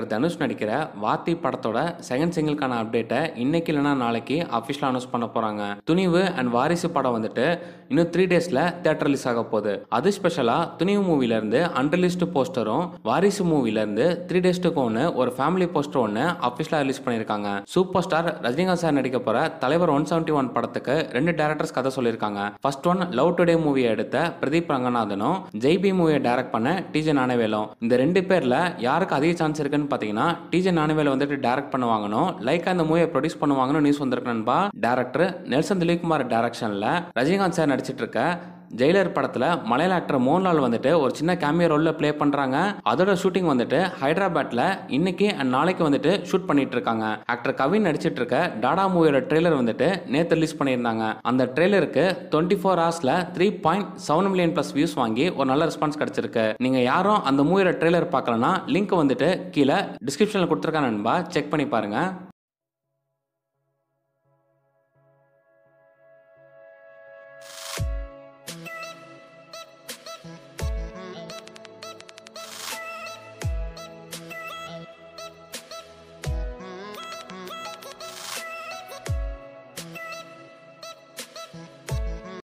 actor Dhanush நடிக்கிற வாத்தி படத்தோட second சிங்கிள்கான அப்டேட்டை இன்னைக்கு இல்லைனா நாளைக்கு அஃபிஷியலாக அனௌன்ஸ் பண்ண போகிறாங்க துணிவு அண்ட் வாரிசு படம் வந்துட்டு இன்னும் த்ரீ டேஸில் தேட்டர் ரிலீஸ் ஆக போகுது அது ஸ்பெஷலாக துணிவு மூவிலேருந்து அன்ரிலீஸ்டு போஸ்டரும் வாரிசு மூவிலேருந்து த்ரீ டேஸ்ட்டுக்கு ஒன்று ஒரு ஃபேமிலி போஸ்டர் ஒன்று அஃபிஷியலாக ரிலீஸ் பண்ணியிருக்காங்க சூப்பர் ஸ்டார் ரஜினிகாந்த் சார் நடிக்க போகிற தலைவர் ஒன் செவன்ட்டி ஒன் படத்துக்கு ரெண்டு டேரக்டர்ஸ் கதை சொல்லியிருக்காங்க ஃபர்ஸ்ட் ஒன் லவ் டுடே மூவியை எடுத்த பிரதீப் ரங்கநாதனும் ஜெய்பி மூவியை டைரக்ட் பண்ண டிஜே நானவேலும் இந்த ரெண்டு பேர்ல யாருக்கு அதிக சான்ஸ் இருக்குன்னு பாத்தீங்கன்னா டிஜே நானவேல் வந்துட்டு டைரக்ட் பண்ணுவாங்கன்னு லைக்கா இந்த மூவியை ப்ரொடியூஸ் பண்ணுவாங்கன்னு நியூஸ் வந்திருக்கு நண்பா டேரக்டர் நெல்சன் திலீப்குமார் டைரக்ஷன்ல ரஜினிகாந்த் சார் நடிச்சிட்டு இருக்க ஜெயிலர் படத்துல மலையாள ஆக்டர் மோகன்லால் வந்துட்டு ஒரு சின்ன கேமியோ ரோல்ல ப்ளே பண்றாங்க அதோட ஷூட்டிங் வந்துட்டு ஹைதராபாத்ல இன்னைக்கு அண்ட் நாளைக்கு வந்துட்டு ஷூட் பண்ணிட்டு இருக்காங்க ஆக்டர் கவின் நடிச்சிட்டு இருக்க டாடா மூவியோட ட்ரெய்லர் வந்துட்டு நேத்து ரிலீஸ் பண்ணியிருந்தாங்க அந்த ட்ரெய்லருக்கு டுவெண்ட்டி ஃபோர் ஹவர்ஸ்ல three point seven million plus views வாங்கி ஒரு நல்ல ரெஸ்பான்ஸ் கிடைச்சிருக்கு நீங்க யாரும் அந்த மூவியோட ட்ரெய்லர் பார்க்கலனா லிங்க் வந்துட்டு கீழே டிஸ்கிரிப்ஷன்ல கொடுத்துருக்காங்க நண்பா செக் பண்ணி பாருங்க